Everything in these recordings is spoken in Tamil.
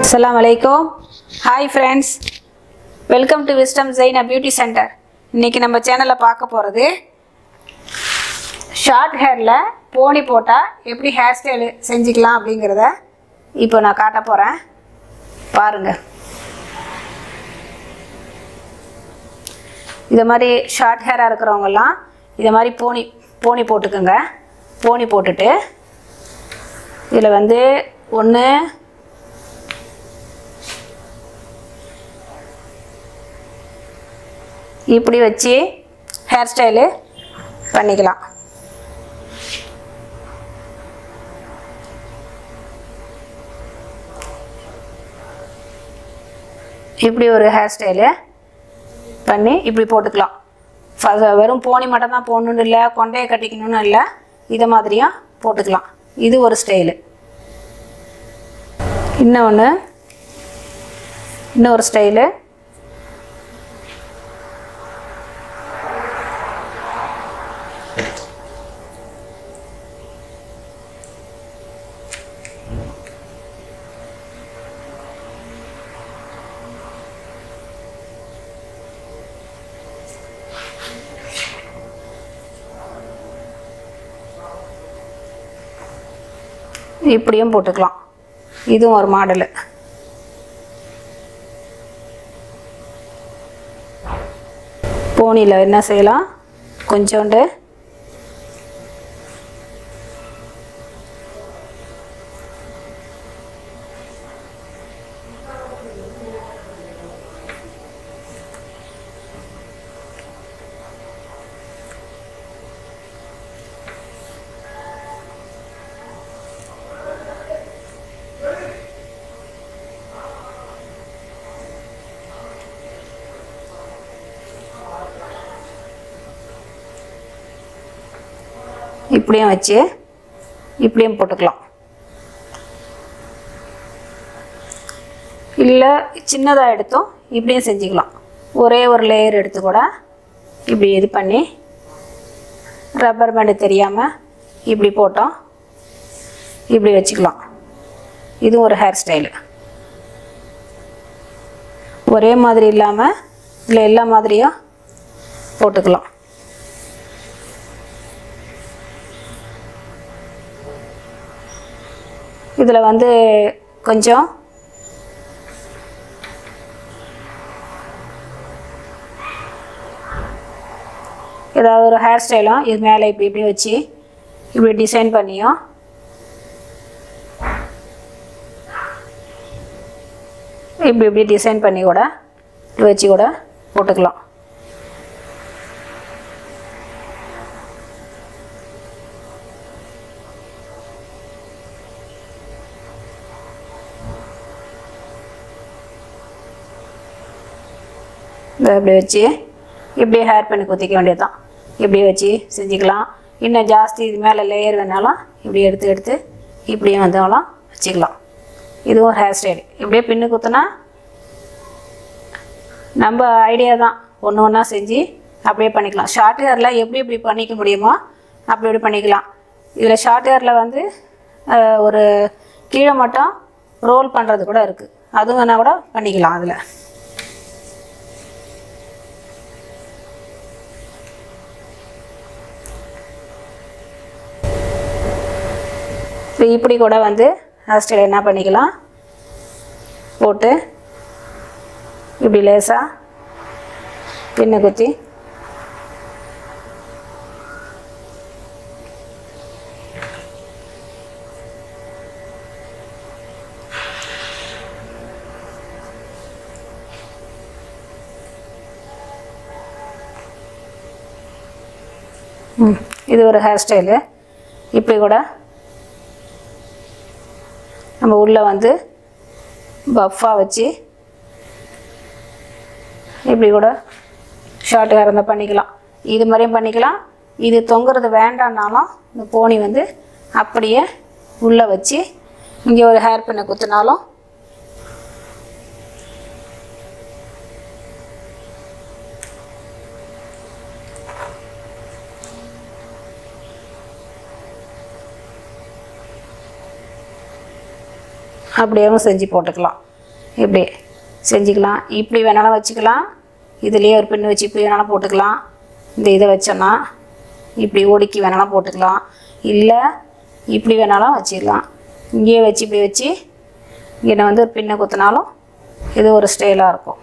அஸ்ஸலாமு அலைக்கும் hi friends welcome to Wisdom Jaina beauty centre இன்றைக்கி நம்ம சேனலில் பார்க்க போகிறது ஷார்ட் ஹேரில் போனி போட்டால் எப்படி ஹேர் ஸ்டைலு செஞ்சுக்கலாம் அப்படிங்கிறத இப்போ நான் காட்ட போகிறேன் பாருங்கள் இதை மாதிரி ஷார்ட் ஹேராக இருக்கிறவங்கெல்லாம் இதை மாதிரி போனி போனி போட்டுக்கோங்க போனி போட்டுட்டு இதில் வந்து ஒன்று இப்படி வச்சு ஹேர் ஸ்டைலு பண்ணிக்கலாம் இப்படி ஒரு ஹேர் ஸ்டைலு பண்ணி இப்படி போட்டுக்கலாம் ஃப- வெறும் போனி மட்டும் தான் போடணுன்னு இல்லை கொண்டையை கட்டிக்கணும்னு இல்லை இதை மாதிரியும் போட்டுக்கலாம் இது ஒரு ஸ்டைலு இன்னொன்று இன்னொரு ஸ்டைலு இப்படியும் போட்டுக்கலாம் இதுவும் ஒரு மாடலு போனியில் என்ன செய்யலாம் கொஞ்சோண்டு இப்படியும் வச்சு இப்படியும் போட்டுக்கலாம் இல்லை சின்னதாக எடுத்தும் இப்படியும் செஞ்சுக்கலாம் ஒரே ஒரு லேயர் எடுத்து கூட இப்படி இது பண்ணி ரப்பர் பேண்டு தெரியாமல் இப்படி போட்டோம் இப்படி வச்சுக்கலாம் இதுவும் ஒரு ஹேர் ஸ்டைலு ஒரே மாதிரி இல்லாமல் இல்லை எல்லா மாதிரியும் போட்டுக்கலாம் இதில் வந்து கொஞ்சம் ஏதாவது ஒரு ஹேர் ஸ்டைலும் இது மேலே இப்படி இப்படி வச்சு இப்படி டிசைன் பண்ணியும் இப்படி இப்படி டிசைன் பண்ணி கூட இப்படி வச்சு கூட போட்டுக்கலாம் இதை இப்படி வச்சு இப்படி ஹேர் பண்ணி குத்திக்க வேண்டியது தான் இப்படி வச்சு செஞ்சுக்கலாம் இன்னும் ஜாஸ்தி இது மேலே லேயர் வேணாலும் இப்படி எடுத்து எடுத்து இப்படியும் வந்தாலும் வச்சுக்கலாம் இதுவும் ஹேர் ஸ்டைல் இப்படியே பின்னு குத்துனா நம்ம ஐடியா தான் ஒன்று ஒன்றா செஞ்சு அப்படியே பண்ணிக்கலாம் ஷார்ட் ஹேரில் எப்படி எப்படி பண்ணிக்க முடியுமோ அப்படி இப்படி பண்ணிக்கலாம் இதில் ஷார்ட் ஹேரில் வந்து அஹ், ஒரு கீழே மட்டும் ரோல் பண்ணுறது கூட இருக்குது அதுவும் வேணால் கூட பண்ணிக்கலாம் அதில் இப்போ இப்படி கூட வந்து ஹேர் ஸ்டைல் என்ன பண்ணிக்கலாம் போட்டு இப்படி லேசாக பின்ன குத்தி ம் இது ஒரு ஹேர் ஸ்டைலு இப்படி கூட நம்ம உள்ளே வந்து பஃப்பாக வச்சு இப்படி கூட ஷார்ட் ஹேர் இருந்தால் பண்ணிக்கலாம் இது மாதிரியும் பண்ணிக்கலாம் இது தொங்குறது வேண்டாம்னாலும் இந்த போனி வந்து அப்படியே உள்ளே வச்சு இங்கே ஒரு ஹேர் பின்னை குத்துனாலும் அப்படியேவும் செஞ்சு போட்டுக்கலாம் இப்படி செஞ்சுக்கலாம் இப்படி வேணாலும் வச்சுக்கலாம் இதுலேயே ஒரு பின்னு வச்சு இப்படி வேணாலும் போட்டுக்கலாம் இந்த இதை வச்சோன்னா இப்படி ஒடுக்கி வேணாலும் போட்டுக்கலாம் இல்லை இப்படி வேணாலும் வச்சிடலாம் இங்கேயே வச்சு இப்படி வச்சு இங்கே வந்து ஒரு பின்னை குத்தினாலும் இது ஒரு ஸ்டைலாக இருக்கும்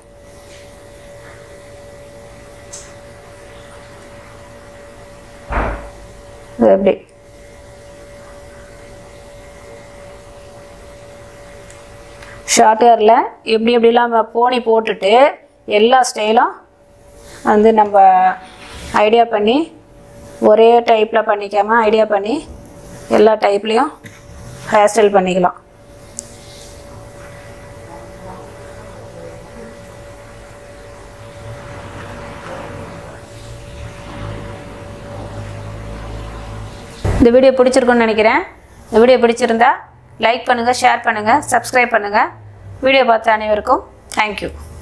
இது எப்படி ஷார்ட் ஹேரில் எப்படி எப்படிலாம் நம்ம போனி போட்டுட்டு எல்லா ஸ்டைலும் வந்து நம்ம ஐடியா பண்ணி ஒரே டைப்பில் பண்ணிக்காமல் ஐடியா பண்ணி எல்லா டைப்லேயும் ஹேர் ஸ்டைல் பண்ணிக்கலாம் இந்த வீடியோ பிடிச்சிருக்குன்னு நினைக்கிறேன் இந்த வீடியோ பிடிச்சிருந்தா லைக் பண்ணுங்கள் ஷேர் பண்ணுங்கள் சப்ஸ்கிரைப் பண்ணுங்கள் வீடியோ பார்த்த அனைவருக்கும் தேங்க்யூ